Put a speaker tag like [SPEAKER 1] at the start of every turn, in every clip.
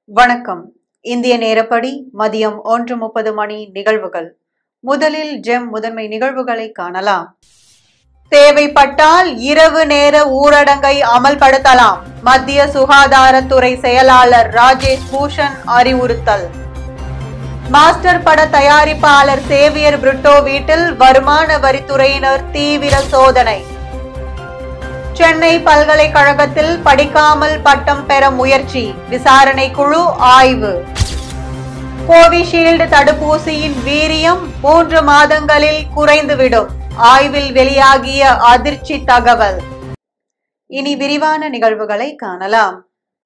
[SPEAKER 1] வணக்கம் இந்திய நேரப்படி மதியம் ஒன்று முப்பது மணி நிகழ்வுகள் முதலில் ஜெம் முதன்மை நிகழ்வுகளை காணலாம் தேவைப்பட்டால் இரவு நேர ஊரடங்கை அமல்படுத்தலாம் மத்திய சுகாதாரத்துறை செயலாளர் ராஜேஷ் பூஷன் அறிவுறுத்தல் மாஸ்டர் பட தயாரிப்பாளர் சேவியர் பிரிட்டோ வீட்டில் வருமான வரித்துறையினர் தீவிர சோதனை சென்னை பல்கலைக்கழகத்தில் படிக்காமல் பட்டம் பெற முயற்சி விசாரணை குழு ஆய்வு கோவிஷீல்டு தடுப்பூசியின் வீரியம் மூன்று மாதங்களில் குறைந்துவிடும் ஆய்வில் வெளியாகிய அதிர்ச்சி தகவல் இனி விரிவான நிகழ்வுகளை காணலாம்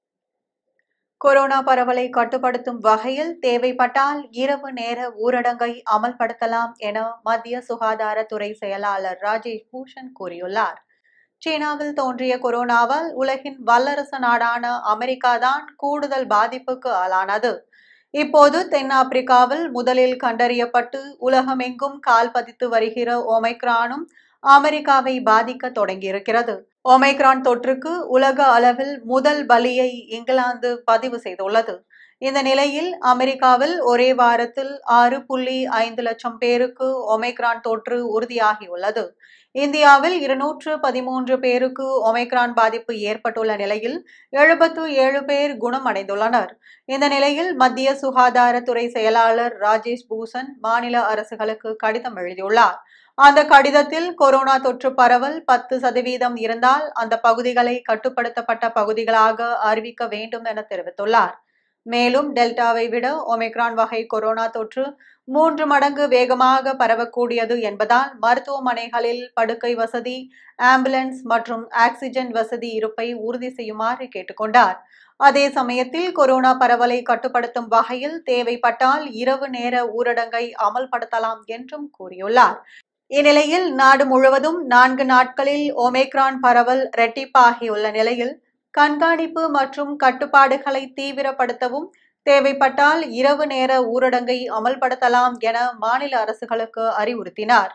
[SPEAKER 1] கொரோனா பரவலை கட்டுப்படுத்தும் வகையில் தேவைப்பட்டால் இரவு நேர ஊரடங்கை அமல்படுத்தலாம் என மத்திய சுகாதாரத்துறை செயலாளர் ராஜேஷ் பூஷன் கூறியுள்ளார் சீனாவில் தோன்றிய கொரோனாவால் உலகின் வல்லரசு நாடான அமெரிக்கா தான் கூடுதல் பாதிப்புக்கு ஆளானது இப்போது தென்னாப்பிரிக்காவில் முதலில் கண்டறியப்பட்டு உலகமெங்கும் கால் பதித்து வருகிற ஒமைக்ரானும் அமெரிக்காவை பாதிக்க தொடங்கியிருக்கிறது ஒமைக்ரான் தொற்றுக்கு உலக அளவில் முதல் பலியை இங்கிலாந்து பதிவு செய்துள்ளது இந்த நிலையில் அமெரிக்காவில் ஒரே வாரத்தில் ஆறு புள்ளி ஐந்து லட்சம் பேருக்கு ஒமைக்ரான் தொற்று உறுதியாகியுள்ளது இந்தியாவில் இருநூற்று பதிமூன்று பேருக்கு ஒமைக்ரான் பாதிப்பு ஏற்பட்டுள்ள நிலையில் எழுபத்து ஏழு பேர் குணமடைந்துள்ளனர் இந்த நிலையில் மத்திய சுகாதாரத்துறை செயலாளர் ராஜேஷ் பூஷன் மாநில அரசுகளுக்கு கடிதம் எழுதியுள்ளார் அந்த கடிதத்தில் கொரோனா தொற்று பரவல் பத்து சதவீதம் இருந்தால் அந்த பகுதிகளை கட்டுப்படுத்தப்பட்ட பகுதிகளாக அறிவிக்க வேண்டும் என தெரிவித்துள்ளார் மேலும் டெல்டாவை விட ஒமிக்ரான் வகை கொரோனா தொற்று மூன்று மடங்கு வேகமாக பரவக்கூடியது என்பதால் மருத்துவமனைகளில் படுக்கை வசதி ஆம்புலன்ஸ் மற்றும் ஆக்சிஜன் வசதி இருப்பை உறுதி செய்யுமாறு கேட்டுக்கொண்டார் அதே சமயத்தில் கொரோனா பரவலை கட்டுப்படுத்தும் வகையில் தேவைப்பட்டால் இரவு நேர ஊரடங்கை அமல்படுத்தலாம் என்றும் கூறியுள்ளார் இந்நிலையில் நாடு முழுவதும் நான்கு நாட்களில் ஒமேக்ரான் பரவல் இரட்டிப்பாகியுள்ள நிலையில் கண்காணிப்பு மற்றும் கட்டுப்பாடுகளை தீவிரப்படுத்தவும் தேவைப்பட்டால் இரவு நேர ஊரடங்கை அமல்படுத்தலாம் என மாநில அரசுகளுக்கு அறிவுறுத்தினார்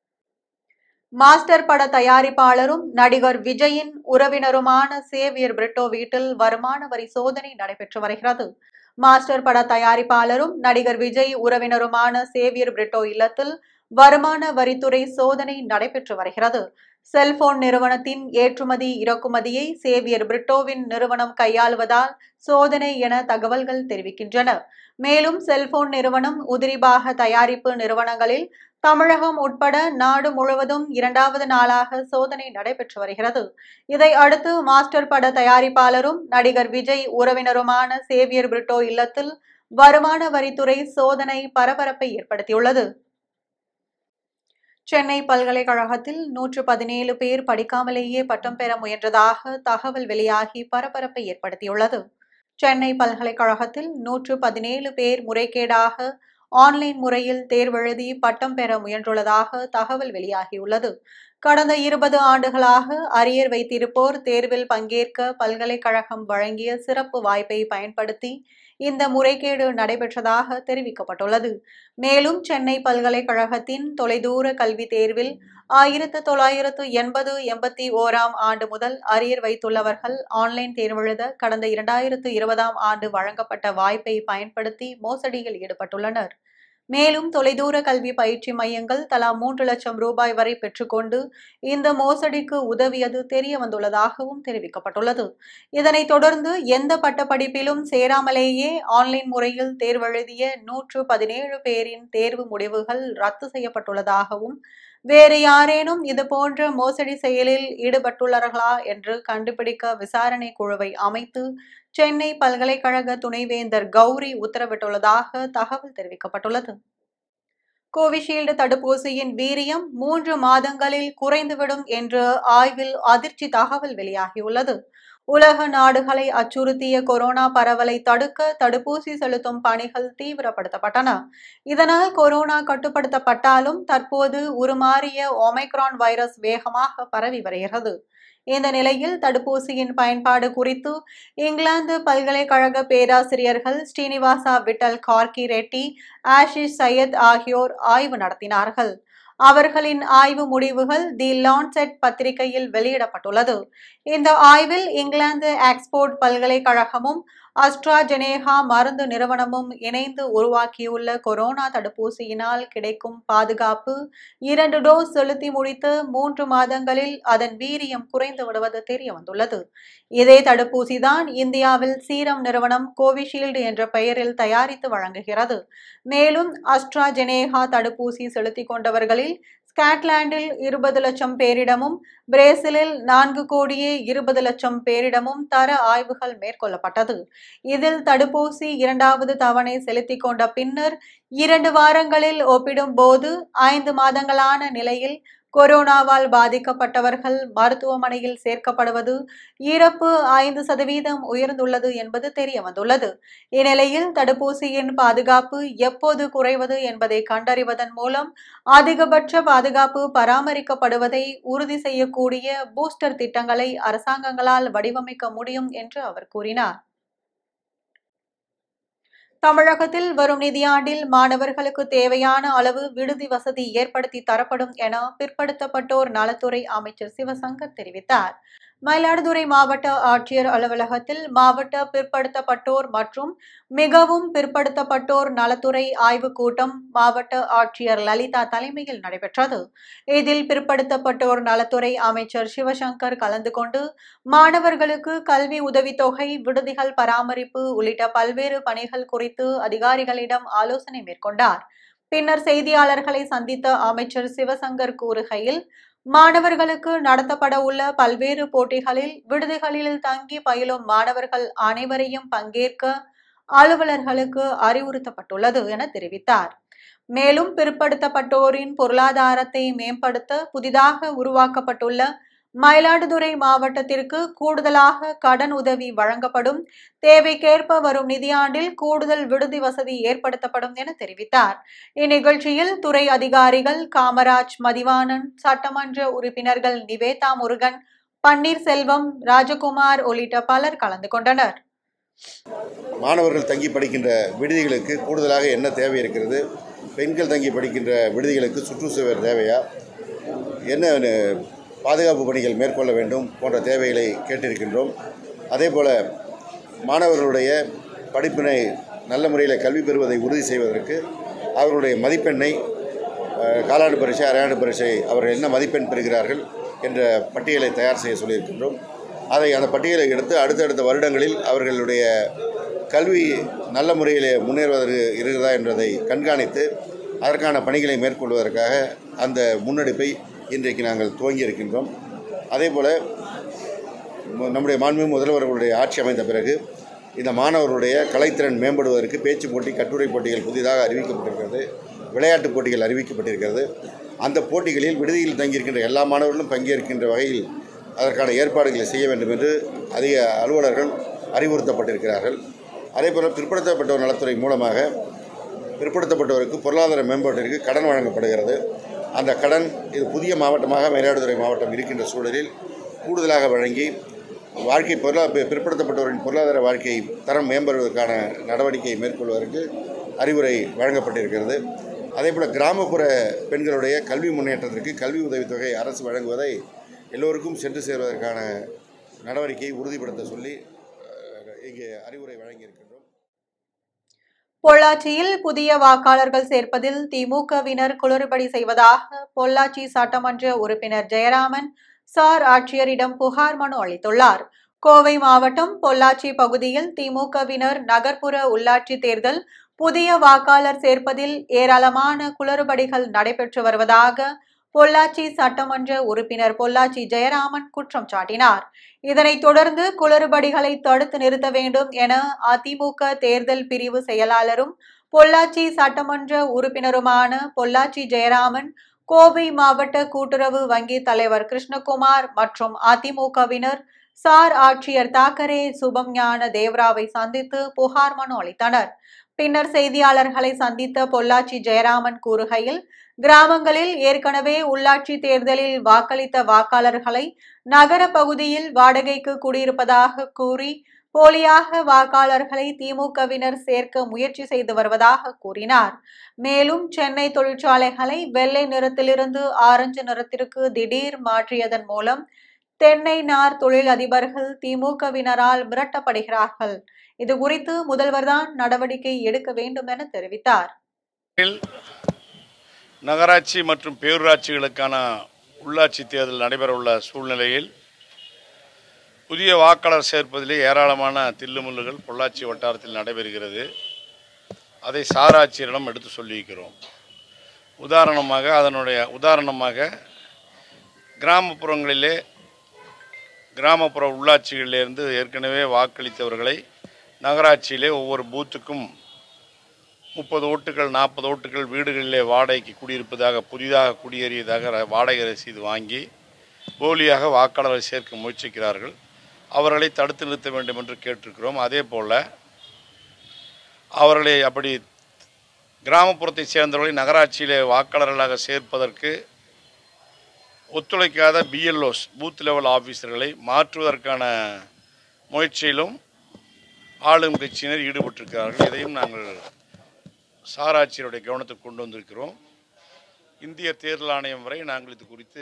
[SPEAKER 1] மாஸ்டர் பட தயாரிப்பாளரும் நடிகர் விஜயின் உறவினருமான சேவியர் பிரிட்டோ வீட்டில் வருமான வரி சோதனை நடைபெற்று வருகிறது மாஸ்டர் பட தயாரிப்பாளரும் நடிகர் விஜய் உறவினருமான சேவியர் பிரிட்டோ இல்லத்தில் வருமான வரித்துறை சோதனை நடைபெற்று வருகிறது செல்போன் நிறுவனத்தின் ஏற்றுமதி இறக்குமதியை சேவியர் பிரிட்டோவின் நிறுவனம் கையாளுவதால் சோதனை என தகவல்கள் தெரிவிக்கின்றன மேலும் செல்போன் நிறுவனம் உதிரிபாக தயாரிப்பு நிறுவனங்களில் தமிழகம் உட்பட நாடு முழுவதும் இரண்டாவது நாளாக சோதனை நடைபெற்று வருகிறது இதை அடுத்து மாஸ்டர் பட தயாரிப்பாளரும் நடிகர் விஜய் உறவினருமான சேவியர் பிரிட்டோ இல்லத்தில் வருமான வரித்துறை சோதனை பரபரப்பை ஏற்படுத்தியுள்ளது சென்னை பல்கலைக்கழகத்தில் நூற்று பதினேழு பேர் படிக்காமலேயே பட்டம் பெற முயன்றதாக தகவல் வெளியாகி பரபரப்பை ஏற்படுத்தியுள்ளது சென்னை பல்கலைக்கழகத்தில் நூற்று பதினேழு பேர் முறைகேடாக ஆன்லைன் முறையில் தேர்வெழுதி பட்டம் பெற முயன்றுள்ளதாக தகவல் வெளியாகியுள்ளது கடந்த இருபது ஆண்டுகளாக அரியர் வைத்திருப்போர் தேர்வில் பங்கேற்க பல்கலைக்கழகம் வழங்கிய சிறப்பு வாய்ப்பை பயன்படுத்தி இந்த முறைகேடு நடைபெற்றதாக தெரிவிக்கப்பட்டுள்ளது மேலும் சென்னை பல்கலைக்கழகத்தின் தொலைதூர கல்வி தேர்வில் ஆயிரத்து தொள்ளாயிரத்து எண்பது எண்பத்தி ஓராம் ஆண்டு முதல் அரியர் வைத்துள்ளவர்கள் ஆன்லைன் தேர்வெழுத கடந்த இரண்டாயிரத்து இருபதாம் ஆண்டு வழங்கப்பட்ட வாய்ப்பை பயன்படுத்தி மோசடியில் ஈடுபட்டுள்ளனர் மேலும் தொலைதூர கல்வி பயிற்சி மையங்கள் தலா மூன்று லட்சம் ரூபாய் வரை பெற்றுக்கொண்டு இந்த மோசடிக்கு உதவியது தெரிய வந்துள்ளதாகவும் தெரிவிக்கப்பட்டுள்ளது இதனைத் தொடர்ந்து எந்த பட்டப்படிப்பிலும் சேராமலேயே ஆன்லைன் முறையில் தேர்வெழுதிய நூற்று பதினேழு பேரின் தேர்வு முடிவுகள் ரத்து செய்யப்பட்டுள்ளதாகவும் வேறு யாரேனும் இதுபோன்ற மோசடி செயலில் ஈடுபட்டுள்ளார்களா என்று கண்டுபிடிக்க விசாரணை குழுவை அமைத்து சென்னை பல்கலைக்கழக துணைவேந்தர் கௌரி உத்தரவிட்டுள்ளதாக தகவல் தெரிவிக்கப்பட்டுள்ளது கோவிஷீல்டு தடுப்பூசியின் வீரியம் மூன்று மாதங்களில் குறைந்துவிடும் என்று ஆய்வில் அதிர்ச்சி தகவல் வெளியாகியுள்ளது உலக நாடுகளை அச்சுறுத்திய கொரோனா பரவலை தடுக்க தடுப்பூசி செலுத்தும் பணிகள் தீவிரப்படுத்தப்பட்டன இதனால் கொரோனா கட்டுப்படுத்தப்பட்டாலும் தற்போது உருமாறிய ஒமைக்ரான் வைரஸ் வேகமாக பரவி வருகிறது இந்த நிலையில் தடுப்பூசியின் பயன்பாடு குறித்து இங்கிலாந்து பல்கலைக்கழக பேராசிரியர்கள் ஸ்ரீனிவாசா விட்டல் கார்கி ரெட்டி ஆஷிஷ் சையத் ஆகியோர் ஆய்வு நடத்தினார்கள் அவர்களின் ஆய்வு முடிவுகள் தி லான்செட் பத்திரிகையில் வெளியிடப்பட்டுள்ளது இந்த ஆய்வில் இங்கிலாந்து ஆக்ஸ்போர்ட் பல்கலைக்கழகமும் அஸ்ட்ராஜெனேகா மருந்து நிறுவனமும் இணைந்து உருவாக்கியுள்ள கொரோனா தடுப்பூசியினால் கிடைக்கும் பாதுகாப்பு இரண்டு டோஸ் செலுத்தி முடித்து மூன்று மாதங்களில் அதன் வீரியம் குறைந்து விடுவது தெரிய வந்துள்ளது இதே தடுப்பூசிதான் இந்தியாவில் சீரம் நிறுவனம் கோவிஷீல்டு என்ற பெயரில் தயாரித்து வழங்குகிறது மேலும் அஸ்ட்ராஜெனேகா தடுப்பூசி செலுத்திக் கொண்டவர்களில் ஸ்காட்லாந்தில் இருபது லட்சம் பேரிடமும் பிரேசிலில் நான்கு கோடியே இருபது லட்சம் பேரிடமும் தர ஆய்வுகள் மேற்கொள்ளப்பட்டது இதில் தடுப்பூசி இரண்டாவது தவணை செலுத்திக் கொண்ட பின்னர் இரண்டு வாரங்களில் ஒப்பிடும்போது ஐந்து மாதங்களான நிலையில் கொரோனாவால் பாதிக்கப்பட்டவர்கள் மருத்துவமனையில் சேர்க்கப்படுவது இறப்பு ஐந்து சதவீதம் உயர்ந்துள்ளது என்பது தெரிய வந்துள்ளது இந்நிலையில் தடுப்பூசியின் பாதுகாப்பு எப்போது குறைவது என்பதை கண்டறிவதன் மூலம் அதிகபட்ச பாதுகாப்பு பராமரிக்கப்படுவதை உறுதி செய்யக்கூடிய பூஸ்டர் திட்டங்களை அரசாங்கங்களால் வடிவமைக்க முடியும் என்று அவர் கூறினார் தமிழகத்தில் வரும் நிதியாண்டில் மாணவர்களுக்கு தேவையான அளவு விடுதி வசதி ஏற்படுத்தி தரப்படும் என பிற்படுத்தப்பட்டோர் நலத்துறை அமைச்சர் சிவசங்கர் தெரிவித்தார் மயிலாடுதுறை மாவட்ட ஆட்சியர் அலுவலகத்தில் மாவட்ட பிற்படுத்தப்பட்டோர் மற்றும் மிகவும் பிற்படுத்தப்பட்டோர் நலத்துறை ஆய்வுக் கூட்டம் மாவட்ட ஆட்சியர் லலிதா தலைமையில் நடைபெற்றது இதில் பிற்படுத்தப்பட்டோர் நலத்துறை அமைச்சர் சிவசங்கர் கலந்து கொண்டு மாணவர்களுக்கு கல்வி உதவித்தொகை விடுதிகள் பராமரிப்பு உள்ளிட்ட பல்வேறு பணிகள் குறித்து அதிகாரிகளிடம் ஆலோசனை மேற்கொண்டார் பின்னர் செய்தியாளர்களை சந்தித்த அமைச்சர் சிவசங்கர் கூறுகையில் மாணவர்களுக்கு நடத்தப்பட உள்ள பல்வேறு போட்டிகளில் விடுதிகளில் தங்கி பயிலும் மாணவர்கள் அனைவரையும் பங்கேற்க அலுவலர்களுக்கு அறிவுறுத்தப்பட்டுள்ளது என தெரிவித்தார் மேலும் பிற்படுத்தப்பட்டோரின் பொருளாதாரத்தை மேம்படுத்த புதிதாக உருவாக்கப்பட்டுள்ள மயிலாடுதுறை மாவட்டத்திற்கு கூடுதலாக கடன் உதவி வழங்கப்படும் தேவைக்கேற்ப வரும் நிதியாண்டில் கூடுதல் விடுதி வசதி ஏற்படுத்தப்படும் என தெரிவித்தார் இந்நிகழ்ச்சியில் துறை அதிகாரிகள் காமராஜ் மதிவாணன் சட்டமன்ற உறுப்பினர்கள் நிவேதா முருகன் பன்னீர்செல்வம் ராஜகுமார் உள்ளிட்ட பலர் கலந்து கொண்டனர்
[SPEAKER 2] மாணவர்கள் தங்கி படிக்கின்ற விடுதிகளுக்கு கூடுதலாக என்ன தேவை இருக்கிறது பெண்கள் தங்கி படிக்கின்ற விடுதிகளுக்கு சுற்றுச்சூழல் தேவையா என்ன அஹ், பாதுகாப்பு பணிகள் மேற்கொள்ள வேண்டும் போன்ற தேவைகளை கேட்டிருக்கின்றோம் அதே போல் மாணவர்களுடைய படிப்பினை நல்ல முறையில் கல்வி பெறுவதை உறுதி செய்வதற்கு அவர்களுடைய மதிப்பெண்ணை அஹ், காலாண்டு பரீட்சை அரையாண்டு பரீட்சை அவர்கள் என்ன மதிப்பெண் பெறுகிறார்கள் என்ற பட்டியலை தயார் செய்ய சொல்லியிருக்கின்றோம் அதை அந்த பட்டியலை எடுத்து அடுத்தடுத்த வருடங்களில் அவர்களுடைய கல்வி நல்ல முறையில் முன்னேறுவதற்கு இருக்கிறதா என்பதை கண்காணித்து அதற்கான பணிகளை மேற்கொள்வதற்காக அந்த முன்னெடுப்பை இன்றைக்கு நாங்கள் துவங்கி இருக்கின்றோம் அதே போல் நம்முடைய மாண்புமிகு முதல்வர்களுடைய ஆட்சி அமைந்த பிறகு இந்த மாணவர்களுடைய கலைத்திறன் மேம்படுவதற்கு பேச்சு போட்டி கட்டுரை போட்டிகள் புதிதாக அறிவிக்கப்பட்டிருக்கிறது விளையாட்டுப் போட்டிகள் அறிவிக்கப்பட்டிருக்கிறது அந்த போட்டிகளில் விடுதியில் தங்கியிருக்கின்ற எல்லா மாணவர்களும் பங்கேற்கின்ற வகையில் அதற்கான ஏற்பாடுகளை செய்ய வேண்டும் என்று அதிக அலுவலர்கள் அறிவுறுத்தப்பட்டிருக்கிறார்கள் அதே போல் பிற்படுத்தப்பட்டோர் நலத்துறை மூலமாக பிற்படுத்தப்பட்டவருக்கு பொருளாதார மேம்பாட்டிற்கு கடன் வழங்கப்படுகிறது அந்த கடன் இது புதிய மாவட்டமாக மயிலாடுதுறை மாவட்டம் இருக்கின்ற சூழலில் கூடுதலாக வழங்கி வாழ்க்கை பொருளா பி- பிற்படுத்தப்பட்டவரின் பொருளாதார வாழ்க்கை தரம் மேம்படுவதற்கான நடவடிக்கை மேற்கொள்வதற்கு அறிவுரை வழங்கப்பட்டிருக்கிறது அதேபோல் கிராமப்புற பெண்களுடைய கல்வி முன்னேற்றத்திற்கு கல்வி உதவித்தொகை அரசு வழங்குவதை எல்லோருக்கும் சென்று சேர்வதற்கான நடவடிக்கையை உறுதிப்படுத்த சொல்லி அஹ், இங்கே அறிவுரை வழங்கியிருக்கின்றோம்
[SPEAKER 1] பொள்ளாச்சியில் புதிய வாக்காளர்கள் சேர்ப்பதில் திமுகவினர் குளறுபடி செய்வதாக பொள்ளாச்சி சட்டமன்ற உறுப்பினர் ஜெயராமன் சார் ஆட்சியரிடம் புகார் மனு அளித்துள்ளார் கோவை மாவட்டம் பொள்ளாச்சி பகுதியில் திமுகவினர் நகர்ப்புற உள்ளாட்சி தேர்தல் புதிய வாக்காளர் சேர்ப்பதில் ஏராளமான குளறுபடிகள் நடைபெற்று வருவதாக பொள்ளாச்சி சட்டமன்ற உறுப்பினர் பொள்ளாச்சி ஜெயராமன் குற்றம் சாட்டினார் இதனைத் தொடர்ந்து குளறுபடிகளை தடுத்து நிறுத்த வேண்டும் என அதிமுக தேர்தல் பிரிவு செயலாளரும் பொள்ளாச்சி சட்டமன்ற உறுப்பினருமான பொள்ளாச்சி ஜெயராமன் கோவை மாவட்ட கூட்டுறவு வங்கி தலைவர் கிருஷ்ணகுமார் மற்றும் அதிமுகவினர் சார் ஆட்சியர் தாக்கரே சுபம் ஞான தேவராவை சந்தித்து புகார் மனு அளித்தனர் பின்னர் செய்தியாளர்களை சந்தித்த பொள்ளாச்சி ஜெயராமன் கூறுகையில் கிராமங்களில் ஏற்கனவே உள்ளாட்சி தேர்தலில் வாக்களித்த வாக்காளர்களை நகர பகுதியில் வாடகைக்கு குடியிருப்பதாக கூறி போலியாக வாக்காளர்களை திமுகவினர் சேர்க்க முயற்சி செய்து வருவதாக கூறினார் மேலும் சென்னை தொழிற்சாலைகளை வெள்ளை நிறத்திலிருந்து ஆரஞ்சு நிறத்திற்கு திடீர் மாற்றியதன் மூலம் தென்னை நார் தொழில் அதிபர்கள் திமுகவினரால் மிரட்டப்படுகிறார்கள் இது குறித்து முதல்வர்தான் நடவடிக்கை எடுக்க வேண்டும் என தெரிவித்தார்
[SPEAKER 3] நகராட்சி மற்றும் பேரூராட்சிகளுக்கான உள்ளாட்சி தேர்தல் நடைபெறவுள்ள சூழ்நிலையில் புதிய வாக்காளர் சேர்ப்பதிலே ஏராளமான தில்லுமுல்லுகள் பொள்ளாச்சி வட்டாரத்தில் நடைபெறுகிறது அதை சாராட்சியரிடம் எடுத்து சொல்லியிருக்கிறோம் உதாரணமாக அதனுடைய உதாரணமாக கிராமப்புறங்களிலே கிராமப்புற உள்ளாட்சிகளிலிருந்து ஏற்கனவே வாக்களித்தவர்களை நகராட்சியிலே ஒவ்வொரு பூத்துக்கும் முப்பது ஓட்டுகள் நாற்பது ஓட்டுகள் வீடுகளிலே வாடகைக்கு குடியிருப்பதாக புதிதாக குடியேறியதாக ர- வாடகை ரசீது வாங்கி போலியாக வாக்காளரை சேர்க்க முயற்சிக்கிறார்கள் அவர்களை தடுத்து நிறுத்த வேண்டும் என்று கேட்டிருக்கிறோம் அதே போல் அவர்களை அப்படி கிராமப்புறத்தை சேர்ந்தவர்களை நகராட்சியிலே வாக்காளர்களாக சேர்ப்பதற்கு ஒத்துழைக்காத பிஎல்ஓஸ் பூத் லெவல் ஆஃபீஸர்களை மாற்றுவதற்கான முயற்சியிலும் ஆளும் கட்சியினர் ஈடுபட்டிருக்கிறார்கள் இதையும் நாங்கள் சாராட்சியருடைய கவனத்துக்கு கொண்டு வந்திருக்கிறோம் இந்திய தேர்தல் ஆணையம் வரை நாங்கள் இது குறித்து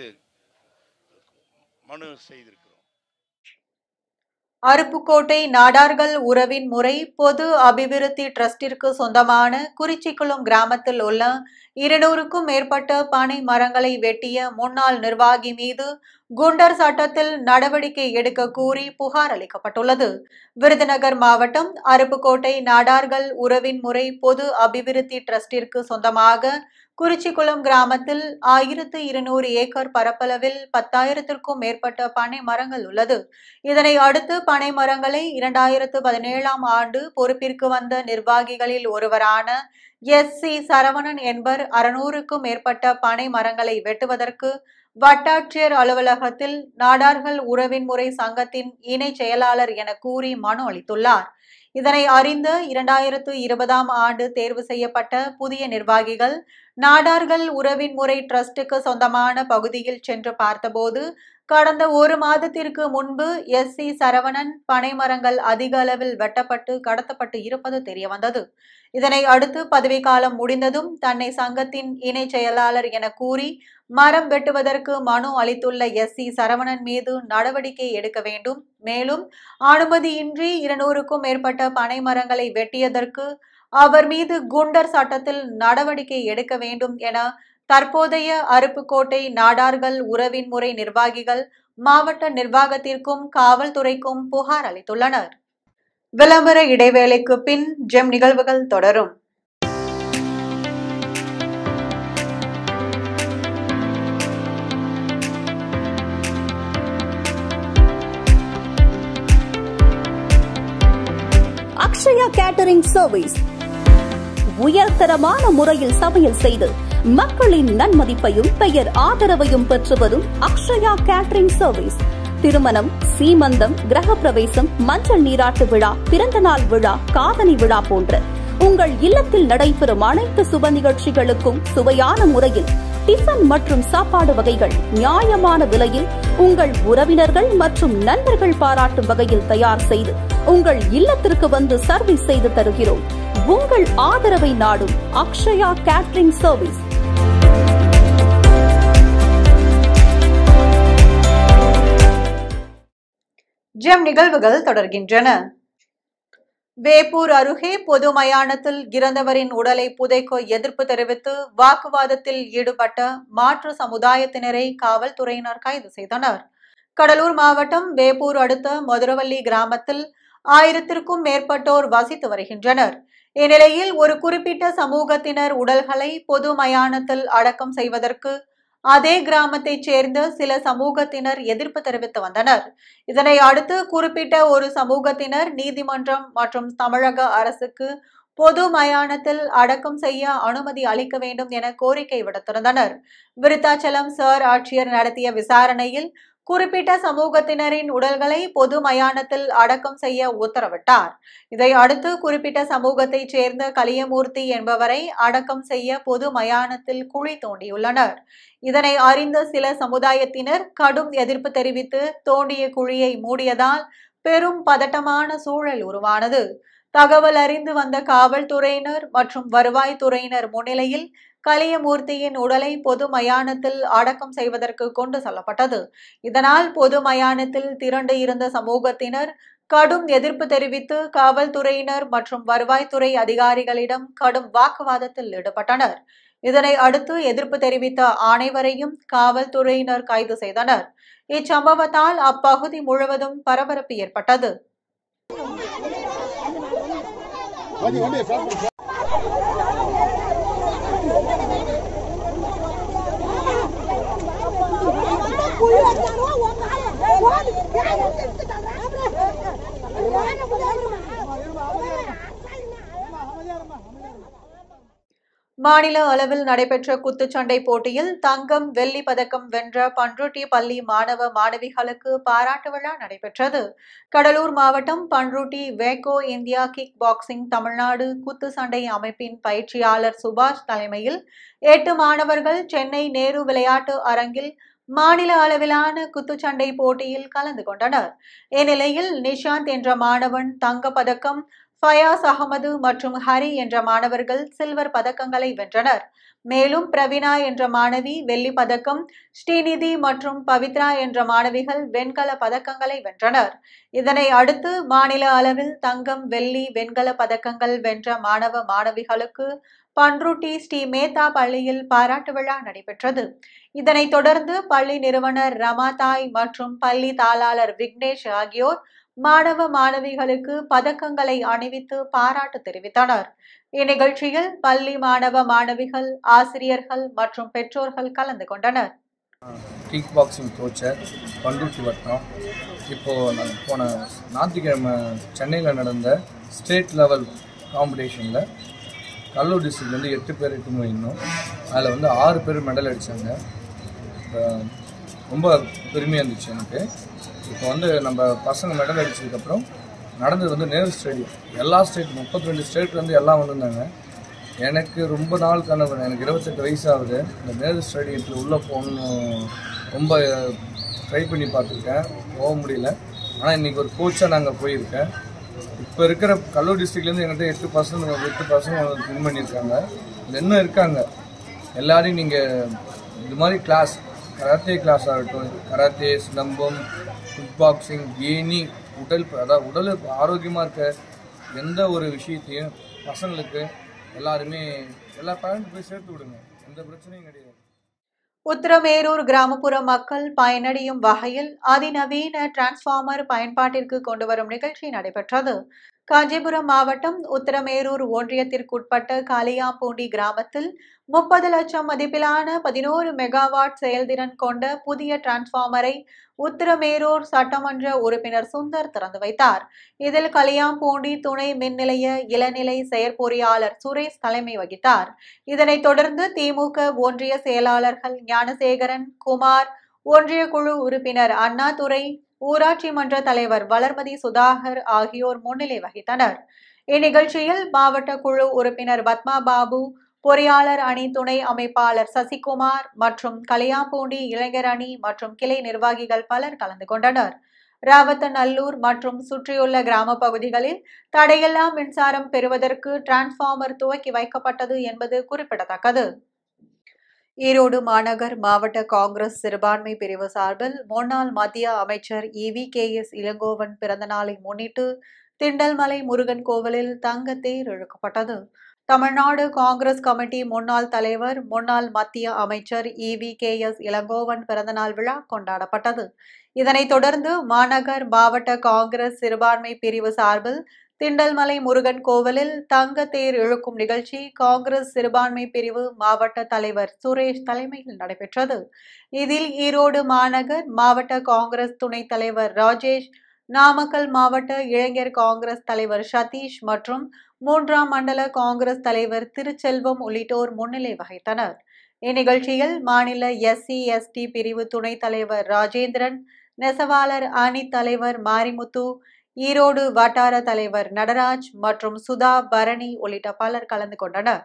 [SPEAKER 3] மனு செய்திருக்கிறோம்
[SPEAKER 1] அருப்புக்கோட்டை நாடார்கள் உறவின் முறை பொது அபிவிருத்தி டிரஸ்டிற்கு சொந்தமான குறிச்சிக்குளம் கிராமத்தில் உள்ள இருநூறுக்கும் மேற்பட்ட பனை மரங்களை வெட்டிய முன்னாள் நிர்வாகி மீது குண்டர் சட்டத்தில் நடவடிக்கை எடுக்க கூறி புகார் அளிக்கப்பட்டுள்ளது விருதுநகர் மாவட்டம் அருப்புக்கோட்டை நாடார்கள் உறவின் முறை பொது அபிவிருத்தி டிரஸ்டிற்கு சொந்தமாக குறிச்சிக்குளம் கிராமத்தில் ஆயிரத்து இருநூறு ஏக்கர் பரப்பளவில் பத்தாயிரத்திற்கும் மேற்பட்ட பனை மரங்கள் உள்ளது இதனை அடுத்து பனை மரங்களை இரண்டாயிரத்து பதினேழாம் ஆண்டு பொறுப்பிற்கு வந்த நிர்வாகிகளில் ஒருவரான எஸ் சி சரவணன் என்பவர் அறுநூறுக்கும் மேற்பட்ட பனை மரங்களை வெட்டுவதற்கு வட்டாட்சியர் அலுவலகத்தில் நாடார்கள் உறவின் முறை சங்கத்தின் இணை செயலாளர் என கூறி மனு அளித்துள்ளார் இதனை அறிந்த இரண்டாயிரத்து இருபதாம் ஆண்டு தேர்வு செய்யப்பட்ட புதிய நிர்வாகிகள் நாடார்கள் உறவின் முறை டிரஸ்டுக்கு சொந்தமான பகுதியில் சென்று பார்த்தபோது கடந்த ஒரு மாதத்திற்கு முன்பு எஸ் சி சரவணன் பனைமரங்கள் அதிக அளவில் வெட்டப்பட்டு கடத்தப்பட்டு இருப்பது தெரியவந்தது இதனை அடுத்து பதவிக்காலம் முடிந்ததும் தன்னை சங்கத்தின் இணை செயலாளர் என கூறி மரம் வெட்டுவதற்கு மனு அளித்துள்ள எஸ் சி சரவணன் மீது நடவடிக்கை எடுக்க வேண்டும் மேலும் அனுமதியின்றி இருநூறுக்கும் மேற்பட்ட பனை மரங்களை வெட்டியதற்கு அவர் மீது குண்டர் சட்டத்தில் நடவடிக்கை எடுக்க வேண்டும் என தற்போதைய அருப்புக்கோட்டை நாடார்கள் உறவின் முறை நிர்வாகிகள் மாவட்ட நிர்வாகத்திற்கும் காவல்துறைக்கும் புகார் அளித்துள்ளனர் விளம்பர இடைவேளைக்கு பின் ஜெம் நிகழ்வுகள் தொடரும்
[SPEAKER 4] அக்ஷயா கேட்டரிங் சர்வீஸ் உயர்தரமான முறையில் சமையல் செய்து மக்களின் நன்மதிப்பையும் பெயர் ஆதரவையும் பெற்று வரும் அக்ஷயா கேட்டரிங் சர்வீஸ் திருமணம் சீமந்தம் கிரகப்பிரவேசம் மஞ்சள் நீராட்டு விழா பிறந்தநாள் விழா காதணி விழா போன்ற உங்கள் இல்லத்தில் நடைபெறும் அனைத்து சுப நிகழ்ச்சிகளுக்கும் சுவையான முறையில் டிஃபன் மற்றும் சாப்பாடு வகைகள் நியாயமான விலையில் உங்கள் உறவினர்கள் மற்றும் நண்பர்கள் பாராட்டும் வகையில் தயார் செய்து உங்கள் இல்லத்திற்கு வந்து சர்வீஸ் செய்து தருகிறோம் உங்கள் ஆதரவை நாடும் அக்ஷயா கேட்டரிங் சர்வீஸ்
[SPEAKER 1] ஜெம் நிகழ்வுகள் தொடர்கின்றன வேப்பூர் அருகே பொது மயானத்தில் இறந்தவரின் உடலை புதைக்க எதிர்ப்பு தெரிவித்து வாக்குவாதத்தில் ஈடுபட்ட மாற்று சமுதாயத்தினரை காவல்துறையினர் கைது செய்தனர் கடலூர் மாவட்டம் வேப்பூர் அடுத்த மதுரவள்ளி கிராமத்தில் ஆயிரத்திற்கும் மேற்பட்டோர் வசித்து வருகின்றனர் இந்நிலையில் ஒரு குறிப்பிட்ட சமூகத்தினர் உடல்களை பொது மயானத்தில் அடக்கம் செய்வதற்கு அதே கிராமத்தைச் சேர்ந்த சில சமூகத்தினர் எதிர்ப்பு தெரிவித்து வந்தனர் இதனை அடுத்து குறிப்பிட்ட ஒரு சமூகத்தினர் நீதிமன்றம் மற்றும் தமிழக அரசுக்கு பொது மயானத்தில் அடக்கம் செய்ய அனுமதி அளிக்க வேண்டும் என கோரிக்கை விடுத்திருந்தனர் விருத்தாச்சலம் சார் ஆட்சியர் நடத்திய விசாரணையில் குறிப்பிட்ட சமூகத்தினரின் உடல்களை பொது மயானத்தில் அடக்கம் செய்ய உத்தரவிட்டார் இதை அடுத்து குறிப்பிட்ட சமூகத்தைச் சேர்ந்த கலியமூர்த்தி என்பவரை அடக்கம் செய்ய பொது மயானத்தில் குழி தோண்டியுள்ளனர் இதனை அறிந்த சில சமுதாயத்தினர் கடும் எதிர்ப்பு தெரிவித்து தோண்டிய குழியை மூடியதால் பெரும் பதட்டமான சூழல் உருவானது தகவல் அறிந்து வந்த காவல்துறையினர் மற்றும் வருவாய்த்துறையினர் முன்னிலையில் கலியமூர்த்தியின் உடலை பொது மயானத்தில் அடக்கம் செய்வதற்கு கொண்டு செல்லப்பட்டது இதனால் பொது மயானத்தில் திரண்டு இருந்த சமூகத்தினர் கடும் எதிர்ப்பு தெரிவித்து காவல்துறையினர் மற்றும் வருவாய்த்துறை அதிகாரிகளிடம் கடும் வாக்குவாதத்தில் ஈடுபட்டனர் இதனை அடுத்து எதிர்ப்பு தெரிவித்த அனைவரையும் காவல்துறையினர் கைது செய்தனர் இச்சம்பவத்தால் அப்பகுதி முழுவதும் பரபரப்பு ஏற்பட்டது மாநில அளவில் நடைபெற்ற குத்துச்சண்டை போட்டியில் தங்கம் வெள்ளி பதக்கம் வென்ற பன்ருட்டி பள்ளி மாணவ மாணவிகளுக்கு பாராட்டு விழா நடைபெற்றது கடலூர் மாவட்டம் பன்ருட்டி வேகோ இந்தியா கிக் பாக்ஸிங் தமிழ்நாடு குத்துச்சண்டை அமைப்பின் பயிற்சியாளர் சுபாஷ் தலைமையில் எட்டு மாணவர்கள் சென்னை நேரு விளையாட்டு அரங்கில் மாநில அளவிலான குத்துச்சண்டை போட்டியில் கலந்து கொண்டனர் இந்நிலையில் நிஷாந்த் என்ற மாணவன் தங்க பதக்கம் ஃபயாஸ் அகமது மற்றும் ஹரி என்ற மாணவர்கள் சில்வர் பதக்கங்களை வென்றனர் மேலும் பிரவீனா என்ற மாணவி வெள்ளி பதக்கம் ஸ்ரீநிதி மற்றும் பவித்ரா என்ற மாணவிகள் வெண்கல பதக்கங்களை வென்றனர் இதனை அடுத்து மாநில அளவில் தங்கம் வெள்ளி வெண்கல பதக்கங்கள் வென்ற மாணவ மாணவிகளுக்கு பன்ருட்டி ஸ்ரீ மேத்தா பள்ளியில் பாராட்டு விழா நடைபெற்றது இதனைத் தொடர்ந்து பள்ளி நிறுவனர் ரமாதாய் மற்றும் பள்ளி தாளாளர் விக்னேஷ் ஆகியோர் மாணவ மாணவிகளுக்கு பதக்கங்களை அணிவித்து பாராட்டு தெரிவித்தனர் இந்நிகழ்ச்சியில் பள்ளி மாணவ மாணவிகள் ஆசிரியர்கள் மற்றும் பெற்றோர்கள் கலந்து கொண்டனர்
[SPEAKER 5] கிக் பாக்ஸிங் கோச்சர் பண்ருட்டி வட்டம் இப்போது நான் போன ஞாயிற்றுக்கிழமை சென்னையில் நடந்த ஸ்டேட் லெவல் காம்படிஷனில் கடலூர் டிஸ்ட்ரிக்ட்லேருந்து எட்டு பேர் எட்டு போயிருந்தோம் அதில் வந்து ஆறு பேர் மெடல் அடித்தாங்க ரொம்ப பெருமையாக இருந்துச்சு எனக்கு இப்போ வந்து நம்ம பசங்க மெடல் அடிச்சதுக்கப்புறம் நடந்தது வந்து நேரு ஸ்டேடியம் எல்லா ஸ்டேட் முப்பத்தி ரெண்டு ஸ்டேட்லேருந்து எல்லாம் வந்திருந்தாங்க எனக்கு ரொம்ப நாள் கனவு எனக்கு இருபத்தெட்டு வயசு ஆகுது இந்த நேரு ஸ்டேடியத்தில் உள்ளே போகணும் ரொம்ப ட்ரை பண்ணி பார்த்துருக்கேன் போக முடியல ஆனால் இன்றைக்கி ஒரு கோச்சாக நாங்கள் போயிருக்கேன் இப்போ இருக்கிற கல்லூர் டிஸ்ட்ரிக்ட்லேருந்து எங்கிட்ட எட்டு பர்சன்ட் எட்டு பர்சன்ட் வின் பண்ணியிருக்காங்க இதுல இன்னும் இருக்காங்க எல்லாரையும் நீங்கள் இது மாதிரி கிளாஸ் கராத்தே கிளாஸ் ஆகட்டும் karate silambam kick boxing any உடல் அதாவது உடல் ஆரோக்கியமாக இருக்க எந்த ஒரு விஷயத்தையும் பசங்களுக்கு எல்லாருமே எல்லா பேரண்ட் போய் சேர்த்து விடுங்க எந்த பிரச்சனையும் கிடையாது
[SPEAKER 1] உத்திரமேரூர் கிராமப்புற மக்கள் பயனடையும் வகையில் அதிநவீன டிரான்ஸ்ஃபார்மர் பயன்பாட்டிற்கு கொண்டு வரும் நிகழ்ச்சி நடைபெற்றது காஞ்சிபுரம் மாவட்டம் உத்திரமேரூர் ஒன்றியத்திற்குட்பட்ட காளியாம்பூண்டி கிராமத்தில் முப்பது லட்சம் மதிப்பிலான பதினோரு மெகாவாட் செயல்திறன் கொண்ட புதிய டிரான்ஸ்ஃபார்மரை உத்திரமேரூர் சட்டமன்ற உறுப்பினர் சுந்தர் திறந்து வைத்தார் இதில் கலியாம்பூண்டி துணை மின் நிலைய இளநிலை செயற்பொறியாளர் சுரேஷ் தலைமை வகித்தார் இதனைத் தொடர்ந்து திமுக ஒன்றிய செயலாளர்கள் ஞானசேகரன் குமார் ஒன்றிய குழு உறுப்பினர் அண்ணாதுரை ஊராட்சி மன்ற தலைவர் வளர்மதி சுதாகர் ஆகியோர் முன்னிலை வகித்தனர் இந்நிகழ்ச்சியில் மாவட்ட குழு உறுப்பினர் பத்மா பாபு பொறியாளர் அணி துணை அமைப்பாளர் சசிகுமார் மற்றும் கலியாம்பூண்டி இளைஞர் அணி மற்றும் கிளை நிர்வாகிகள் பலர் கலந்து கொண்டனர் ராவத்தநல்லூர் மற்றும் சுற்றியுள்ள கிராம பகுதிகளில் தடையில்லா மின்சாரம் பெறுவதற்கு டிரான்ஸ்பார்மர் துவக்கி வைக்கப்பட்டது என்பது குறிப்பிடத்தக்கது ஈரோடு மாநகர் மாவட்ட காங்கிரஸ் சிறுபான்மை பிரிவு சார்பில் முன்னாள் மத்திய அமைச்சர் இவி கே எஸ் இளங்கோவன் பிறந்தநாளை முன்னிட்டு திண்டல்மலை முருகன் கோவிலில் தங்கத்தேர் இழுக்கப்பட்டது தமிழ்நாடு காங்கிரஸ் கமிட்டி முன்னாள் தலைவர் முன்னாள் மத்திய அமைச்சர் இவி கே எஸ் இளங்கோவன் பிறந்தநாள் விழா கொண்டாடப்பட்டது இதனைத் தொடர்ந்து மாநகர் மாவட்ட காங்கிரஸ் சிறுபான்மை பிரிவு சார்பில் திண்டல்மலை முருகன் கோவிலில் தங்க தேர் இழுக்கும் நிகழ்ச்சி காங்கிரஸ் சிறுபான்மை பிரிவு மாவட்ட தலைவர் சுரேஷ் தலைமையில் நடைபெற்றது இதில் ஈரோடு மாநகர் மாவட்ட காங்கிரஸ் துணைத் தலைவர் ராஜேஷ் நாமக்கல் மாவட்ட இளைஞர் காங்கிரஸ் தலைவர் சதீஷ் மற்றும் மூன்றாம் மண்டல காங்கிரஸ் தலைவர் திருச்செல்வம் உள்ளிட்டோர் முன்னிலை வகித்தனர் இந்நிகழ்ச்சியில் மாநில எஸ்சி எஸ்டி பிரிவு துணைத் தலைவர் ராஜேந்திரன் நெசவாளர் அணி தலைவர் மாரிமுத்து ஈரோடு வட்டார தலைவர் நடராஜ் மற்றும் சுதா பரணி உள்ளிட்ட பலர் கலந்து கொண்டனர்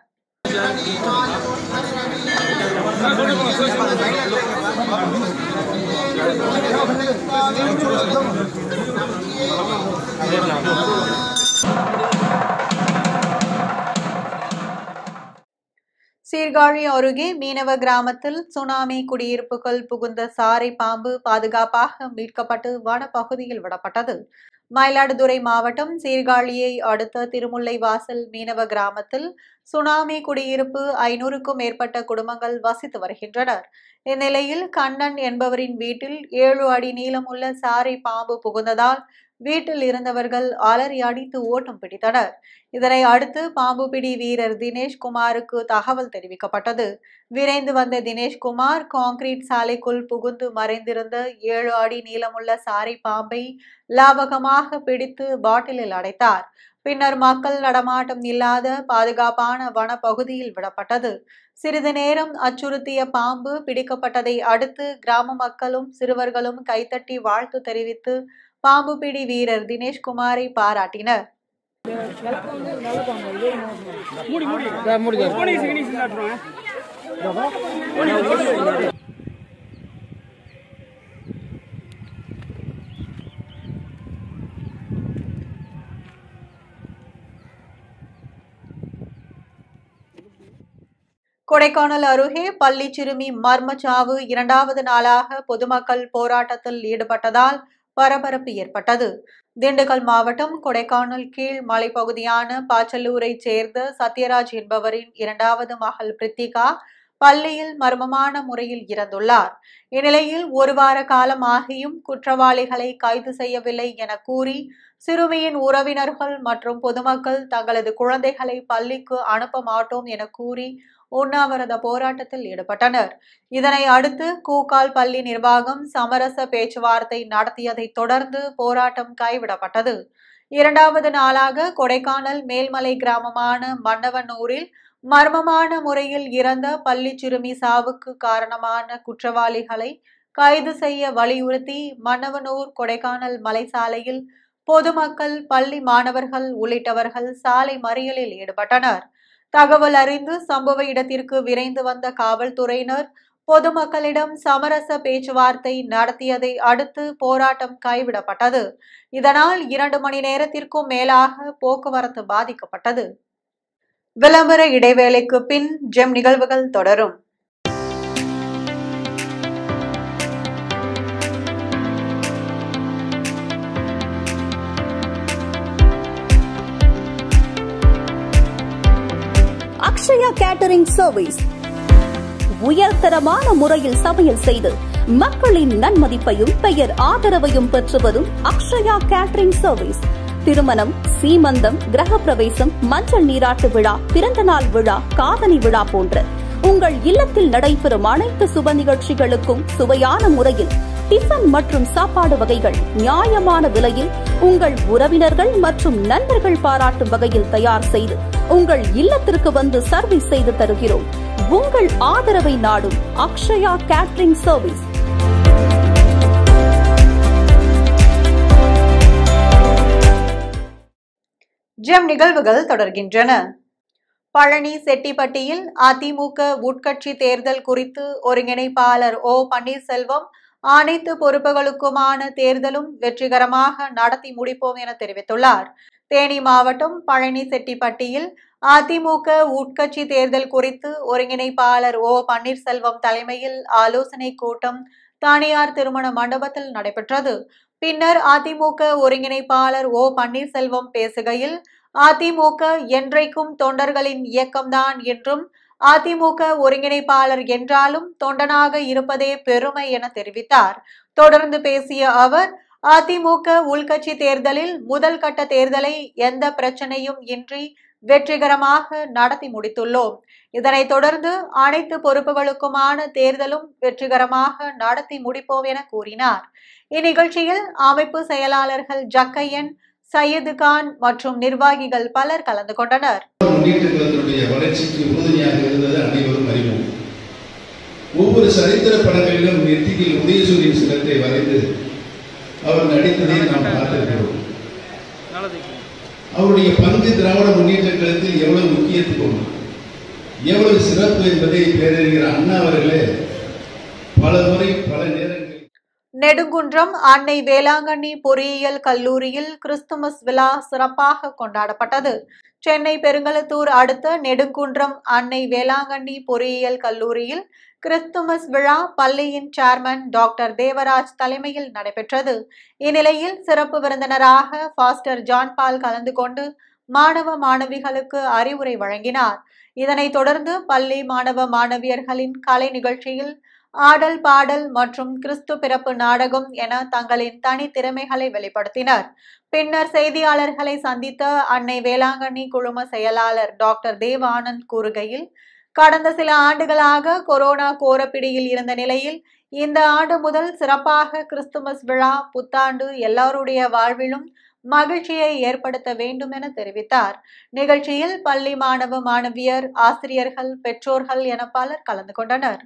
[SPEAKER 1] சீர்காழி அருகே மீனவ கிராமத்தில் சுனாமி குடியிருப்புகள் புகுந்த சாரை பாம்பு பாதுகாப்பாக மீட்கப்பட்டு வனப்பகுதியில் விடப்பட்டது மயிலாடுதுறை மாவட்டம் சீர்காழியை அடுத்த திருமுல்லை வாசல் மீனவ கிராமத்தில் சுனாமி குடியிருப்பு ஐநூறுக்கும் மேற்பட்ட குடும்பங்கள் வசித்து வருகின்றனர் இந்நிலையில் கண்ணன் என்பவரின் வீட்டில் ஏழு அடி நீளமுள்ள சாரை பாம்பு புகுந்ததால் வீட்டில் இருந்தவர்கள் அலறி அடித்து ஓட்டம் பிடித்தனர் இதனை அடுத்து பாம்பு பிடி வீரர் தினேஷ் குமாருக்கு தகவல் தெரிவிக்கப்பட்டது விரைந்து வந்த தினேஷ்குமார் கான்கிரீட் சாலைக்குள் புகுந்து மறைந்திருந்த ஏழு அடி நீளமுள்ள சாரை பாம்பை லாபகமாக பிடித்து பாட்டிலில் அடைத்தார் பின்னர் மக்கள் நடமாட்டம் இல்லாத பாதுகாப்பான வனப்பகுதியில் விடப்பட்டது சிறிது நேரம் அச்சுறுத்திய பாம்பு பிடிக்கப்பட்டதை அடுத்து கிராம மக்களும் சிறுவர்களும் கைத்தட்டி வாழ்த்து தெரிவித்து பாம்பு பிடி வீரர் தினேஷ்குமாரை பாராட்டினர் கொடைக்கானல் அருகே பள்ளி சிறுமி மர்மச்சாவு இரண்டாவது நாளாக பொதுமக்கள் போராட்டத்தில் ஈடுபட்டதால் பரபரப்பு ஏற்பட்டது திண்டுக்கல் மாவட்டம் கொடைக்கானல் கீழ் மலைப்பகுதியான பாச்சலூரைச் சேர்ந்த சத்யராஜ் என்பவரின் இரண்டாவது மகள் பிரித்திகா பள்ளியில் மர்மமான முறையில் இறந்துள்ளார் இந்நிலையில் ஒரு வார காலம் ஆகியும் குற்றவாளிகளை கைது செய்யவில்லை என கூறி சிறுமியின் உறவினர்கள் மற்றும் பொதுமக்கள் தங்களது குழந்தைகளை பள்ளிக்கு அனுப்ப மாட்டோம் என கூறி உண்ணாவிரத போராட்டத்தில் ஈடுபட்டனர் இதனை அடுத்து கூக்கால் பள்ளி நிர்வாகம் சமரச பேச்சுவார்த்தை நடத்தியதை தொடர்ந்து போராட்டம் கைவிடப்பட்டது இரண்டாவது நாளாக கொடைக்கானல் மேல்மலை கிராமமான மன்னவனூரில் மர்மமான முறையில் இறந்த பள்ளி சிறுமி சாவுக்கு காரணமான குற்றவாளிகளை கைது செய்ய வலியுறுத்தி மன்னவனூர் கொடைக்கானல் மலைசாலையில் பொதுமக்கள் பள்ளி மாணவர்கள் உள்ளிட்டவர்கள் சாலை மறியலில் ஈடுபட்டனர் தகவல் அறிந்து சம்பவ இடத்திற்கு விரைந்து வந்த காவல்துறையினர் பொதுமக்களிடம் சமரச பேச்சுவார்த்தை நடத்தியதை அடுத்து போராட்டம் கைவிடப்பட்டது இதனால் இரண்டு மணி நேரத்திற்கும் மேலாக போக்குவரத்து பாதிக்கப்பட்டது விளம்பர இடைவேளைக்கு பின் ஜெம் நிகழ்வுகள் தொடரும்
[SPEAKER 4] அக்ஷயா கேட்டரிங் சர்வீஸ் உயர்தரமான முறையில் சமையல் செய்து மக்களின் நன்மதிப்பையும் பெயர் ஆதரவையும் பெற்று வரும் அக்ஷயா கேட்டரிங் சர்வீஸ் திருமணம் சீமந்தம் கிரகப்பிரவேசம் மஞ்சள் நீராட்டு விழா பிறந்தநாள் விழா காதணி விழா போன்ற உங்கள் இல்லத்தில் நடைபெறும் அனைத்து சுப நிகழ்ச்சிகளுக்கும் சுவையான முறையில் டிஃபன் மற்றும் சாப்பாடு வகைகள் நியாயமான விலையில் உங்கள் உறவினர்கள் மற்றும் நண்பர்கள் பாராட்டும் வகையில் தயார் செய்து உங்கள் இல்லத்திற்கு வந்து சர்வீஸ் செய்து தருகிறோம் உங்கள் ஆதரவை நாடும் அக்ஷயா கேட்டரிங் சர்வீஸ்
[SPEAKER 1] ஜெம் நிகழ்வுகள் தொடர்கின்றன பழனி செட்டிப்பட்டியில் அதிமுக உட்கட்சி தேர்தல் குறித்து ஒருங்கிணைப்பாளர் ஓ பன்னீர்செல்வம் அனைத்து பொறுப்புகளுக்குமான தேர்தலும் வெற்றிகரமாக நடத்தி முடிப்போம் என தெரிவித்துள்ளார் தேனி மாவட்டம் பழனி செட்டிப்பட்டியில் அதிமுக உட்கட்சி தேர்தல் குறித்து ஒருங்கிணைப்பாளர் ஓ பன்னீர்செல்வம் தலைமையில் ஆலோசனை கூட்டம் தனியார் திருமண மண்டபத்தில் நடைபெற்றது பின்னர் அதிமுக ஒருங்கிணைப்பாளர் ஓ பன்னீர்செல்வம் பேசுகையில் அதிமுக என்றைக்கும் தொண்டர்களின் இயக்கம்தான் என்றும் அதிமுக ஒருங்கிணைப்பாளர் என்றாலும் தொண்டனாக இருப்பதே பெருமை என தெரிவித்தார் தொடர்ந்து பேசிய அவர் அதிமுக உள்கட்சி தேர்தலில் முதல் கட்ட தேர்தலை எந்த பிரச்சனையும் இன்றி வெற்றிகரமாக நடத்தி முடித்துள்ளோம் இதனைத் தொடர்ந்து அனைத்து பொறுப்புகளுக்குமான தேர்தலும் வெற்றிகரமாக நடத்தி முடிப்போம் என கூறினார் இந்நிகழ்ச்சியில் அமைப்பு செயலாளர்கள் ஜக்கையன் சையது கான் மற்றும் நிர்வாகிகள் பலர் கலந்து கொண்டனர்
[SPEAKER 6] முன்னேற்ற கழகத்தினுடைய வளர்ச்சிக்கு உறுதுணையாக இருந்தது அனைவரும் அறிவோம் ஒவ்வொரு சரித்திர படங்களிலும் நெத்தியில் உதயசூரியன் சிலத்தை வரைந்து அவர் நடித்ததை நாம் பார்த்திருக்கிறோம் அவருடைய பங்கு திராவிட முன்னேற்ற கழகத்தில் எவ்வளவு முக்கியத்துவம் எவ்வளவு சிறப்பு என்பதை பேரறிஞர் அண்ணா அவர்களே பல முறை பல நேரங்களில்
[SPEAKER 1] நெடுங்குன்றம் அன்னை வேளாங்கண்ணி பொறியியல் கல்லூரியில் கிறிஸ்துமஸ் விழா சிறப்பாக கொண்டாடப்பட்டது சென்னை பெருங்கலத்தூர் அடுத்த நெடுங்குன்றம் அன்னை வேளாங்கண்ணி பொறியியல் கல்லூரியில் கிறிஸ்துமஸ் விழா பள்ளியின் சேர்மன் டாக்டர் தேவராஜ் தலைமையில் நடைபெற்றது இந்நிலையில் சிறப்பு விருந்தினராக பாஸ்டர் ஜான் பால் கலந்து கொண்டு மாணவ மாணவிகளுக்கு அறிவுரை வழங்கினார் இதனைத் தொடர்ந்து பள்ளி மாணவ மாணவியர்களின் கலை நிகழ்ச்சியில் ஆடல் பாடல் மற்றும் கிறிஸ்து பிறப்பு நாடகம் என தங்களின் தனி திறமைகளை வெளிப்படுத்தினர் பின்னர் செய்தியாளர்களை சந்தித்த அன்னை வேளாங்கண்ணி குழும செயலாளர் டாக்டர் தேவ் ஆனந்த் கூறுகையில் கடந்த சில ஆண்டுகளாக கொரோனா கோரப்பிடியில் இருந்த நிலையில் இந்த ஆண்டு முதல் சிறப்பாக கிறிஸ்துமஸ் விழா புத்தாண்டு எல்லாருடைய வாழ்விலும் மகிழ்ச்சியை ஏற்படுத்த வேண்டும் என தெரிவித்தார் நிகழ்ச்சியில் பள்ளி மாணவ மாணவியர் ஆசிரியர்கள் பெற்றோர்கள் என பலர் கலந்து கொண்டனர்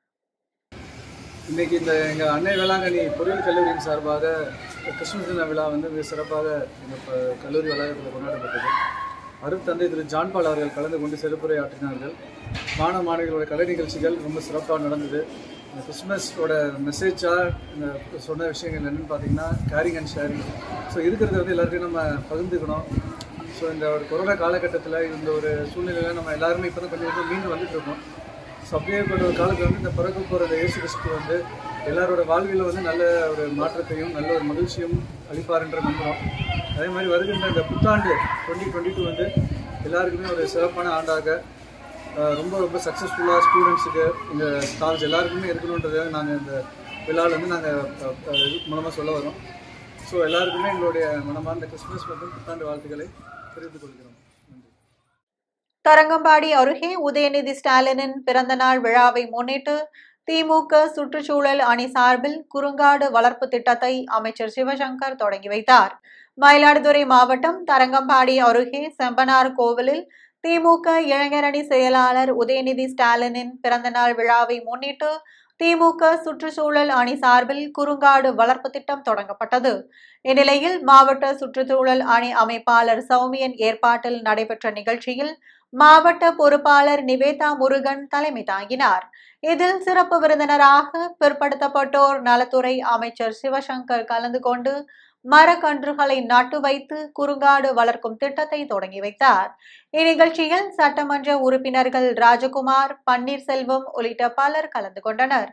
[SPEAKER 5] இன்னைக்கு இந்த எங்கள் அன்னை வேளாங்கண்ணி பொறியியல் கல்லூரியின் சார்பாக கிறிஸ்துமஸ் தின விழா வந்து மிக சிறப்பாக எங்கள் ப- கல்லூரி வளாகத்தில் கொண்டாடப்பட்டது அருட்தந்தை திரு ஜான்பால் அவர்கள் கலந்து கொண்டு சிறப்புரை ஆற்றினார்கள் மாணவ மாணவிகளோட கலை நிகழ்ச்சிகள் ரொம்ப சிறப்பாக நடந்தது இந்த கிறிஸ்மஸோட மெசேஜாக இந்த சொன்ன விஷயங்கள் என்னென்னு பார்த்தீங்கன்னா கேரிங் அண்ட் ஷேரிங் ஸோ இருக்கிறத வந்து எல்லாருக்கும் நம்ம பகிர்ந்துக்கணும் ஸோ இந்த ஒரு கொரோனா காலகட்டத்தில் இந்த ஒரு சூழ்நிலையில் நம்ம எல்லாருமே இப்போ தான் கொஞ்சம் கொஞ்சம் மீண்டு வந்துட்டு இருக்கோம் ஸோ அப்படியேப்பட்ட ஒரு காலத்தில் வந்து இந்த பிறக்க போகிற இந்த இயேசு கிறிஸ்து வந்து எல்லாரோட வாழ்வியில் வந்து நல்ல ஒரு மாற்றத்தையும் நல்ல ஒரு மகிழ்ச்சியும் அளிப்பார்ன்ற நம்புகிறோம் அதே மாதிரி வருகின்ற இந்த புத்தாண்டு டுவெண்ட்டி டுவெண்ட்டி டூ வந்து எல்லாருக்குமே ஒரு சிறப்பான ஆண்டாக அஹ், ரொம்ப ரொம்ப சக்ஸஸ்ஃபுல்லாக ஸ்டூடெண்ட்ஸுக்கு இந்த காலேஜ் எல்லாருக்குமே இருக்கணுன்றதை நாங்கள் இந்த விழாவில் வந்து நாங்கள் மூலமாக சொல்ல வரோம் ஸோ எல்லாருக்குமே எங்களுடைய மனமார்ந்த கிறிஸ்மஸ் மற்றும் புத்தாண்டு வாழ்த்துக்களை தெரிவித்துக் கொள்கிறோம் நன்றி
[SPEAKER 1] தரங்கம்பாடி அருகே உதயநிதி ஸ்டாலினின் பிறந்த நாள் விழாவை முன்னிட்டு திமுக சுற்றுச்சூழல் அணி சார்பில் குறுங்காடு வளர்ப்பு திட்டத்தை அமைச்சர் சிவசங்கர் தொடங்கி வைத்தார் மயிலாடுதுறை மாவட்டம் தரங்கம்பாடி அருகே செம்பனார் கோவிலில் திமுக இளைஞரணி செயலாளர் உதயநிதி ஸ்டாலினின் பிறந்தநாள் விழாவை முன்னிட்டு திமுக சுற்றுச்சூழல் அணி சார்பில் குறுங்காடு வளர்ப்பு திட்டம் தொடங்கப்பட்டது இந்நிலையில் மாவட்ட சுற்றுச்சூழல் அணி அமைப்பாளர் சௌமியன் ஏற்பாட்டில் நடைபெற்ற நிகழ்ச்சியில் மாவட்ட பொறுப்பாளர் நிவேதா முருகன் தலைமை தாங்கினார் இதில் சிறப்பு விருந்தினராக பிற்படுத்தப்பட்டோர் நலத்துறை அமைச்சர் சிவசங்கர் கலந்து கொண்டு மரக்கன்றுகளை நட்டு வைத்து குறுங்காடு வளர்க்கும் திட்டத்தை தொடங்கி வைத்தார் இந்நிகழ்ச்சியில் சட்டமன்ற உறுப்பினர்கள் ராஜகுமார் பன்னீர்செல்வம் உள்ளிட்ட பலர் கலந்து கொண்டனர்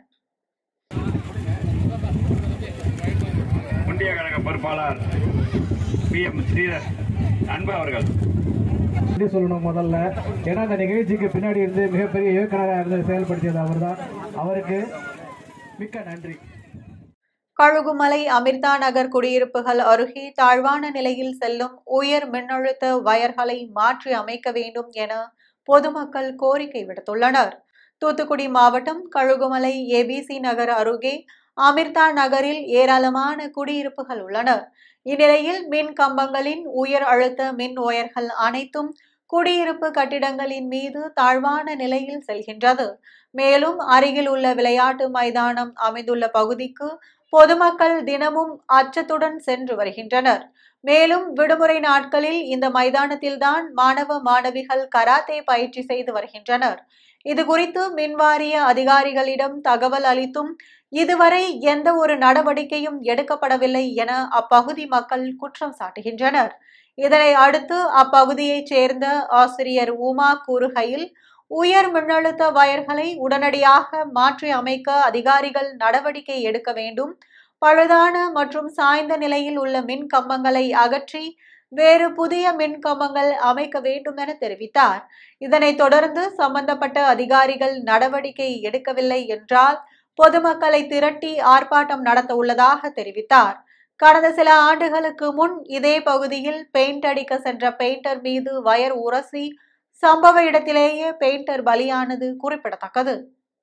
[SPEAKER 7] ஒன்றிய கழக பொறுப்பாளர் பி எம் ஸ்ரீதர் அன்பு அவர்கள்
[SPEAKER 8] நன்றி சொல்லணும் முதல்ல ஏன்னா அந்த நிகழ்ச்சிக்கு பின்னாடி இருந்து மிகப்பெரிய இயக்குனராக இருந்து செயல்படுத்தியது அவர்தான் அவருக்கு மிக்க நன்றி
[SPEAKER 1] கழுகுமலை அமிர்தா நகர் குடியிருப்புகள் அருகே தாழ்வான நிலையில் செல்லும் உயர் மின்னழுத்த வயர்களை மாற்றி அமைக்க வேண்டும் என பொதுமக்கள் கோரிக்கை விடுத்துள்ளனர் தூத்துக்குடி மாவட்டம் கழுகுமலை ஏபிசி நகர் அருகே அமிர்தா நகரில் ஏராளமான குடியிருப்புகள் உள்ளன இந்நிலையில் மின் கம்பங்களின் உயர் அழுத்த மின் ஒயர்கள் அனைத்தும் குடியிருப்பு கட்டிடங்களின் மீது தாழ்வான நிலையில் செல்கின்றது மேலும் அருகில் உள்ள விளையாட்டு மைதானம் அமைந்துள்ள பகுதிக்கு பொதுமக்கள் தினமும் அச்சத்துடன் சென்று வருகின்றனர் மேலும் விடுமுறை நாட்களில் இந்த மைதானத்தில்தான் மாணவ மாணவிகள் கராத்தே பயிற்சி செய்து வருகின்றனர் இது குறித்து மின்வாரிய அதிகாரிகளிடம் தகவல் அளித்தும் இதுவரை எந்த ஒரு நடவடிக்கையும் எடுக்கப்படவில்லை என அப்பகுதி மக்கள் குற்றம் சாட்டுகின்றனர் இதனை அடுத்து அப்பகுதியைச் சேர்ந்த ஆசிரியர் உமா கூறுகையில் உயர் மின்னழுத்த வயர்களை உடனடியாக மாற்றி அமைக்க அதிகாரிகள் நடவடிக்கை எடுக்க வேண்டும் பழுதான மற்றும் சாய்ந்த நிலையில் உள்ள மின் கம்பங்களை அகற்றி வேறு புதிய மின் கம்பங்கள் அமைக்க வேண்டும் என தெரிவித்தார் இதனைத் தொடர்ந்து சம்பந்தப்பட்ட அதிகாரிகள் நடவடிக்கை எடுக்கவில்லை என்றால் பொதுமக்களை திரட்டி ஆர்ப்பாட்டம் நடத்த உள்ளதாக தெரிவித்தார் கடந்த சில ஆண்டுகளுக்கு முன் இதே பகுதியில் பெயிண்ட் அடிக்க சென்ற பெயிண்டர் மீது வயர் உரசி சம்பவ இடத்திலேயே பெயிண்டர் பலியானது குறிப்பிடத்தக்கது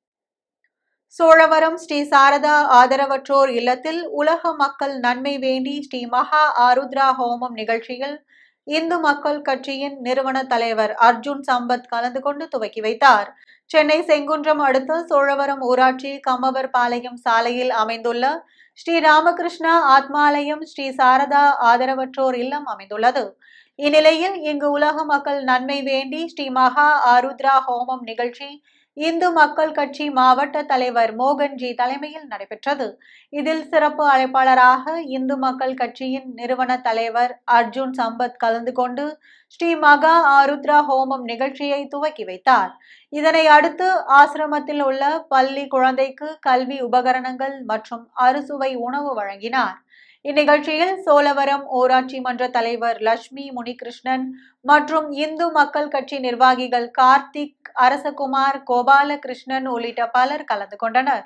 [SPEAKER 1] சோழவரம் ஸ்ரீ சாரதா ஆதரவற்றோர் இல்லத்தில் உலக மக்கள் நன்மை வேண்டி ஸ்ரீ மகா ஆருத்ரா ஹோமம் நிகழ்ச்சியில் இந்து மக்கள் கட்சியின் நிறுவன தலைவர் அர்ஜுன் சம்பத் கலந்து கொண்டு துவக்கி வைத்தார் சென்னை செங்குன்றம் அடுத்த சோழவரம் ஊராட்சி கம்மவர் பாளையம் சாலையில் அமைந்துள்ள ஸ்ரீ ராமகிருஷ்ணா ஆத்மாலயம் ஸ்ரீ சாரதா ஆதரவற்றோர் இல்லம் அமைந்துள்ளது இந்நிலையில் இங்கு உலக மக்கள் நன்மை வேண்டி ஸ்ரீ மகா ஆருத்ரா ஹோமம் நிகழ்ச்சி இந்து மக்கள் கட்சி மாவட்ட தலைவர் மோகன்ஜி தலைமையில் நடைபெற்றது இதில் சிறப்பு அழைப்பாளராக இந்து மக்கள் கட்சியின் நிறுவன தலைவர் அர்ஜுன் சம்பத் கலந்து கொண்டு ஸ்ரீ மகா ஆருத்ரா ஹோமம் நிகழ்ச்சியை துவக்கி வைத்தார் இதனை அடுத்து ஆசிரமத்தில் உள்ள பள்ளி குழந்தைக்கு கல்வி உபகரணங்கள் மற்றும் அறுசுவை உணவு வழங்கினார் இந்நிகழ்ச்சியில் சோழவரம் ஊராட்சி மன்ற தலைவர் லட்சுமி முனிகிருஷ்ணன் மற்றும் இந்து மக்கள் கட்சி நிர்வாகிகள் கார்த்திக் அரசகுமார் கோபாலகிருஷ்ணன் உள்ளிட்ட பலர் கலந்து கொண்டனர்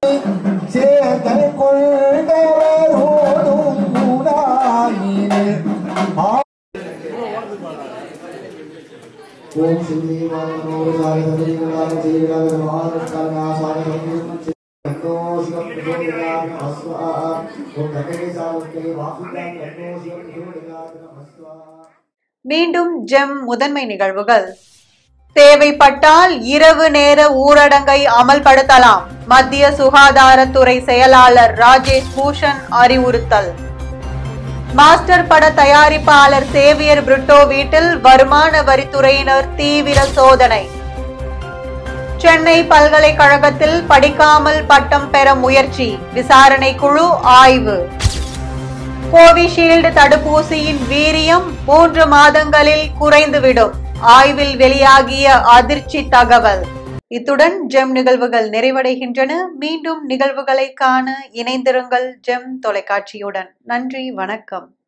[SPEAKER 9] ஓம் சிவதேவாய நமோ விதாய சதேவாய ஜெயவிடாய மகானுஷ்காரநாசாய தன்னோ சிவம் பிரச்சோதயாத் நமஸ்வா ஓம் தன்னகேசாவத்தை வாசுதாம் தன்னோ சிவம் பிரச்சோதயாத் நமஸ்வா
[SPEAKER 1] மீண்டும் ஜெம் முதன்மை நிகழ்வுகள் தேவைப்பட்டால் இரவு நேர ஊரடங்கை அமல்படுத்தலாம் மத்திய சுகாதாரத்துறை செயலாளர் ராஜேஷ் பூஷன் அறிவுறுத்தல் மாஸ்டர் பட தயாரிப்பாளர் சேவியர் பிரிட்டோ வீட்டில் வருமான வரித்துறையினர் தீவிர சோதனை சென்னை பல்கலைக்கழகத்தில் படிக்காமல் பட்டம் பெற முயற்சி விசாரணை குழு ஆய்வு கோவிஷீல்டு தடுப்பூசியின் வீரியம் மூன்று மாதங்களில் குறைந்துவிடும் ஆய்வில் வெளியாகிய அதிர்ச்சி தகவல் இத்துடன் ஜெம் நிகழ்வுகள் நிறைவடைகின்றன மீண்டும் நிகழ்வுகளை காண இணைந்திருங்கள் ஜெம் தொலைக்காட்சியுடன் நன்றி வணக்கம்